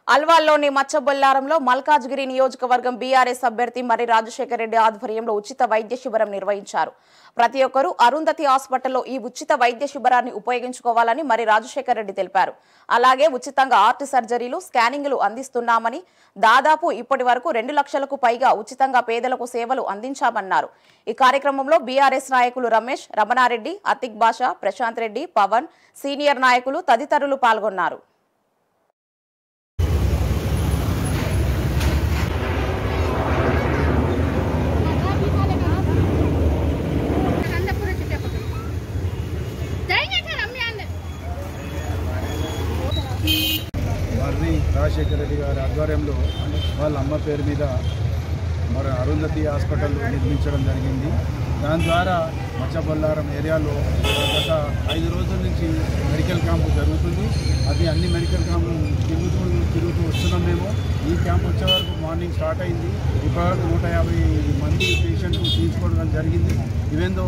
అల్వాల్లోని మచ్చబొల్లారంలో మల్కాజ్గిరి నియోజకవర్గం బీఆర్ఎస్ అభ్యర్థి మరి రాజశేఖర రెడ్డి ఆధ్వర్యంలో ఉచిత వైద్య శిబిరం నిర్వహించారు ప్రతి ఒక్కరూ అరుంధతి హాస్పిటల్లో ఈ ఉచిత వైద్య శిబిరాన్ని ఉపయోగించుకోవాలని మరి రాజశేఖర రెడ్డి తెలిపారు అలాగే ఉచితంగా ఆర్ట్ సర్జరీలు స్కానింగ్లు అందిస్తున్నామని దాదాపు ఇప్పటి వరకు రెండు లక్షలకు పైగా ఉచితంగా పేదలకు సేవలు అందించామన్నారు ఈ కార్యక్రమంలో బీఆర్ఎస్ నాయకులు రమేష్ రమణారెడ్డి అతిక్ బాషా ప్రశాంత్ రెడ్డి పవన్ సీనియర్ నాయకులు తదితరులు పాల్గొన్నారు जाएंगे फिर हम यहाँ మర్రి రాజశేఖర రెడ్డి గారి ఆధ్వర్యంలో వాళ్ళ అమ్మ పేరు మీద మరి అరుంధతి హాస్పిటల్ నిర్మించడం జరిగింది దాని ద్వారా మచ్చబొల్లారం ఏరియాలో గత ఐదు రోజుల నుంచి మెడికల్ క్యాంపు జరుగుతుంది అది అన్ని మెడికల్ క్యాంపు తిరుగుతూ తిరుగుతూ వస్తున్నాం మేము ఈ క్యాంప్ వచ్చే వరకు మార్నింగ్ స్టార్ట్ అయింది ఇప్పటివరకు నూట యాభై మంది పేషెంట్లు తీసుకోవడం జరిగింది ఇవేందో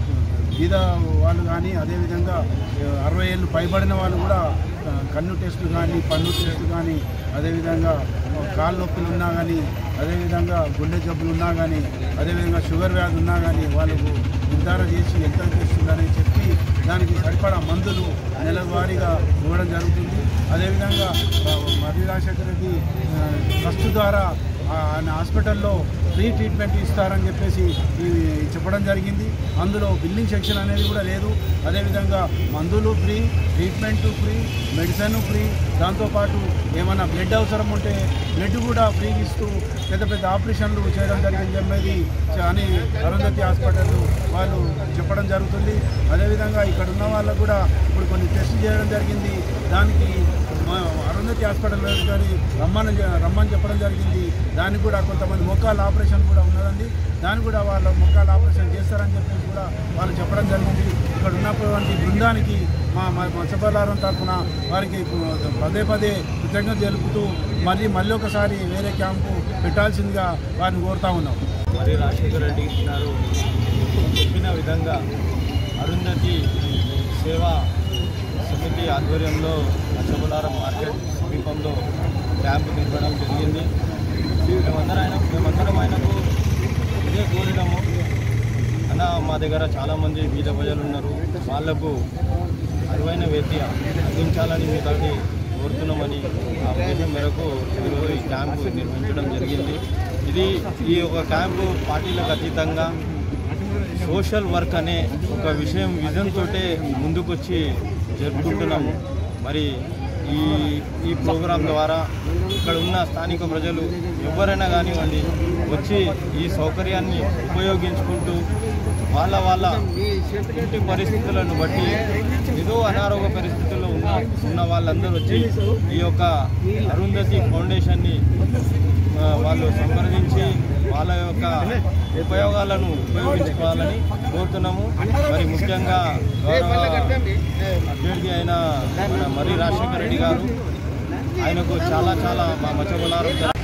బీద వాళ్ళు కానీ అదేవిధంగా ఆ, అరవై ఏళ్ళు పైబడిన వాళ్ళు కూడా ఆ, కన్ను టెస్టులు కానీ పన్ను టెస్టులు కానీ అదేవిధంగా ఆ, కాళ్ళ నొప్పులు ఉన్నా కానీ అదేవిధంగా గుండె జబ్బులు ఉన్నా కానీ అదేవిధంగా షుగర్ వ్యాధి ఉన్నా కానీ వాళ్ళకు నిర్ధారణ చేసి ఎంత టెస్టులని చెప్పి దానికి సరిపడా మందులు నెలవారీగా ఇవ్వడం జరుగుతుంది అదేవిధంగా ఆ, మర్రి రాజశేఖర రెడ్డి ఆ, ట్రస్ట్ ద్వారా ఆ, ఆయన హాస్పిటల్లో ఫ్రీ ట్రీట్మెంట్ ఇస్తారని చెప్పేసి ఈ చెప్పడం జరిగింది అందులో బిల్లింగ్ సెక్షన్ అనేది కూడా లేదు అదేవిధంగా మందులు free treatment free medicine free దాంతోపాటు ఏమైనా బ్లడ్ అవసరం ఉంటే బ్లడ్ కూడా ఫ్రీ ఇస్తూ పెద్ద పెద్ద ఆపరేషన్లు చేయడం జరిగింది చెప్పేది అని అరుంధతి హాస్పిటల్ వాళ్ళు చెప్పడం జరుగుతుంది అదేవిధంగా ఇక్కడ ఉన్న వాళ్ళకు కూడా ఇప్పుడు కొన్ని టెస్ట్ చేయడం జరిగింది దానికి మా అరుంధతి హాస్పిటల్ కానీ రమ్మని రమ్మని చెప్పడం జరిగింది దానికి కూడా కొంతమంది మొక్కాల ఆపరేషన్ కూడా ఉన్నదండి దాన్ని కూడా వాళ్ళ మొక్కాల ఆపరేషన్ చేస్తారని చెప్పేసి కూడా వాళ్ళు చెప్పడం జరిగింది ఇక్కడ ఉన్నటువంటి బృందానికి మా మా మత్స్యబల్లారం తరఫున వారికి పదే పదే కృతజ్ఞత తెలుపుతూ మళ్ళీ మళ్ళీ ఒకసారి వేరే క్యాంపు పెట్టాల్సిందిగా వారిని కోరుతా ఉన్నాం మరి రాజశేఖర రెడ్డి గారు చెప్పిన విధంగా అరుంధతి సేవా సమితి ఆధ్వర్యంలో మచ్చబులారం మార్కెట్ సమీపంలో క్యాంపు నిర్వహణ జరిగింది మేమందరం ఆయన మేమందరం ఆయనకు ఇదే కోరినాము అన్న మా దగ్గర చాలామంది బీద ప్రజలు ఉన్నారు వాళ్లకు అరువైన వైద్య అందించాలని మీతోటి కోరుతున్నామని ఆ ఉద్దేశం మేరకు ఈరోజు ఈ క్యాంపు నిర్వహించడం జరిగింది ఇది ఈ యొక్క క్యాంపు పార్టీలకు అతీతంగా సోషల్ వర్క్ అనే ఒక విషయం విజన్ తోటే ముందుకొచ్చి జరుపుకుంటున్నాము మరి ఈ ఈ ప్రోగ్రాం ద్వారా ఇక్కడ ఉన్న స్థానిక ప్రజలు ఎవరైనా కానివ్వండి వచ్చి ఈ సౌకర్యాన్ని ఉపయోగించుకుంటూ వాళ్ళ వాళ్ళ ఇంటి పరిస్థితులను బట్టి ఏదో అనారోగ్య పరిస్థితుల్లో ఉన్న ఉన్న వాళ్ళందరూ వచ్చి ఈ యొక్క అరుంధతి ఫౌండేషన్ని ఆ, వాళ్ళు సంప్రదించి వాళ్ళ యొక్క ఉపయోగాలను ఉపయోగించుకోవాలని కోరుతున్నాము మరి ముఖ్యంగా గౌరవ అభ్యర్థి అయిన మన మర్రి రాజశేఖర రెడ్డి గారు ఆయనకు చాలా చాలా మా మచ్చబులారం